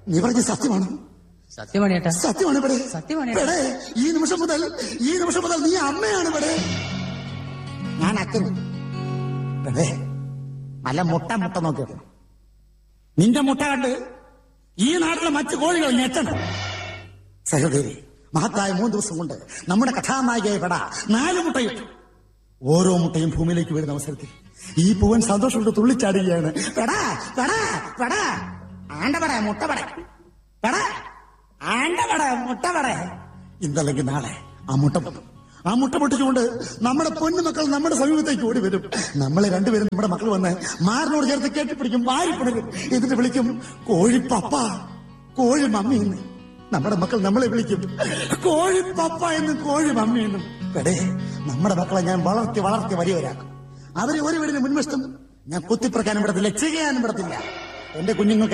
നീ പറഞ്ഞ സത്യമാണ് സത്യമാണ് ചേട്ടാ സത്യമാണ് ഇവിടെ സത്യമാണ്. ഇവിടെ ഈ നിമിഷം മുതൽ ഈ നിമിഷം മുതൽ നീ അമ്മയാണ് ഇവിടെ ഞാൻ അച്ഛൻ ഇവിടെ നല്ല മുട്ട മുട്ട നോക്കി വെക്കണം. നിന്റെ മുട്ട കണ്ട് ഈ നാട്ടിലെ മറ്റു കോഴികൾ ഞെട്ടണം സഹോദരി മഹത്തായ മൂന്ന് ദിവസം കൊണ്ട് നമ്മുടെ കഥാനായികയെ പെട നാല് മുട്ടയിട്ടു ഓരോ മുട്ടയും ഭൂമിയിലേക്ക് വീഴുന്ന അവസരത്തിൽ ഈ പൂവൻ സന്തോഷം കൊണ്ട് തുള്ളിച്ചാടുകയാണ് പെടാ പെടാ പെടാ ആണ്ടപട മുട്ടപട പെടാ ആണ്ടപട മുട്ടപട ഇന്നല്ലെങ്കിൽ നാളെ ആ മുട്ട പൊട്ടും ആ മുട്ട പൊട്ടിച്ചുകൊണ്ട് നമ്മുടെ പൊന്നു മക്കൾ നമ്മുടെ സമീപത്തേക്ക് ഓടി വരും നമ്മളെ രണ്ടുപേരും നമ്മുടെ മക്കൾ വന്ന് മാറിനോട് ചേർത്ത് കെട്ടിപ്പിടിക്കും വാരി പിടിക്കും എന്നിട്ട് വിളിക്കും കോഴി പപ്പ കോഴി മമ്മി എന്ന് നമ്മുടെ മക്കൾ നമ്മളെ വിളിക്കും കോഴി പപ്പ എന്നും കോഴി മമ്മി എന്നും എടേ നമ്മുടെ മക്കളെ ഞാൻ വളർത്തി വളർത്തി വലിയവരാക്കും അവരെ ഒരു വീടിന് മുൻവശത്തും ഞാൻ കുത്തിപ്പറക്കാനും വിടത്തില്ല ചെയ്യാനും വിടത്തില്ല എന്റെ കുഞ്ഞുങ്ങൾക്ക്